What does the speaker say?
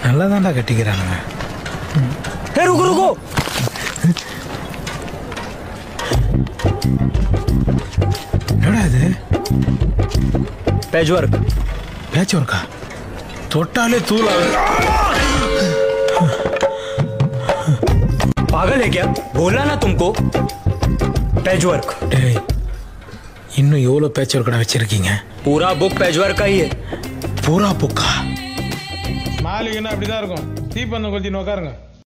நல்லா தான்டா கட்டிக்கிறானுங்க ए रुको रुको என்னடா இது पैच वर्क பேச்சு ஒர்க்கா தொட்டாலே தூளாது पागल है क्या बोला ना तुमको पैच वर्क டேய் இன்னும் எவ்வளோ பேச்சு ஒர்க்கடா வச்சிருக்கீங்க पूरा बुक पैच वर्क का ही है பூரா புக்கா மாளிகைன்னா அப்படிதான் இருக்கும் தீப்பந்தம் கொளுத்தி உட்காருங்க